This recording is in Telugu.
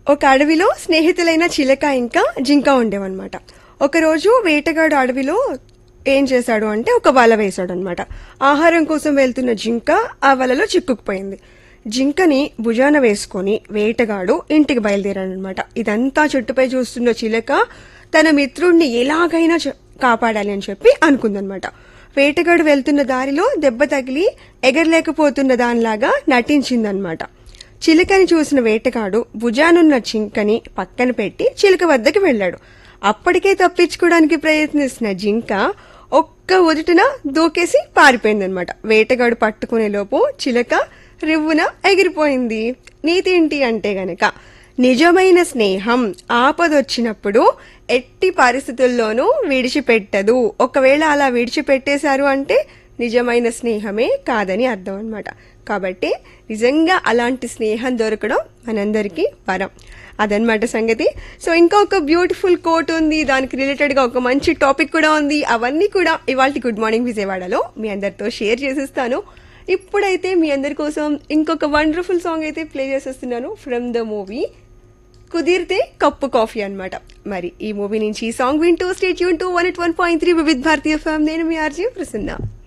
ఒక అడవిలో స్నేహితులైన చిలక ఇంకా జింక ఉండేవన్నమాట ఒకరోజు వేటగాడు అడవిలో ఏం చేశాడు అంటే ఒక వల వేశాడు అనమాట ఆహారం కోసం వెళ్తున్న జింక ఆ వలలో చిక్కుకుపోయింది జింకని భుజాన వేసుకొని వేటగాడు ఇంటికి బయలుదేరాడనమాట ఇదంతా చుట్టుపై చూస్తున్న చిలక తన మిత్రుణ్ణి ఎలాగైనా చ- కాపాడాలి అని చెప్పి అనుకుందనమాట వేటగాడు వెళ్తున్న దారిలో దెబ్బ తగిలి ఎగరలేకపోతున్న దానిలాగా నటించిందనమాట చిలుకని చూసిన వేటగాడు భుజానున్న జింకని పక్కన పెట్టి చిలుక వద్దకు వెళ్ళాడు అప్పటికే తప్పించుకోవడానికి ప్రయత్నిస్తున్న జింక ఒక్క ఉదుటిన దూకేసి పారిపోయిందనమాట వేటగాడు పట్టుకునే లోపు చిలక రివ్వున ఎగిరిపోయింది నీతి ఏంటి అంటే గనక నిజమైన స్నేహం ఆపదొచ్చినప్పుడు ఎట్టి పరిస్థితుల్లోనూ విడిచిపెట్టదు ఒకవేళ అలా విడిచిపెట్టేశారు అంటే నిజమైన స్నేహమే కాదని అర్థం అన్నమాట కాబట్టి నిజంగా అలాంటి స్నేహం దొరకడం మనందరికీ వరం అదనమాట సంగతి సో ఇంకా ఒక బ్యూటిఫుల్ కోట్ ఉంది దానికి రిలేటెడ్ గా ఒక మంచి టాపిక్ కూడా ఉంది అవన్నీ కూడా ఇవాళ గుడ్ మార్నింగ్ విజయవాడలో మీ అందరితో షేర్ చేసేస్తాను ఇప్పుడైతే మీ అందరి కోసం ఇంకొక వండర్ఫుల్ సాంగ్ అయితే ప్లే చేసేస్తున్నాను from the movie Kudirithe Kappu coffee అన్నమాట మరి ఈ మూవీ నుంచి ఈ సాంగ్ వింటూ స్టేట్ యూన్ two one eight one point three Vividh Bharati FM నేను మీ ఆర్జీ ప్రసన్న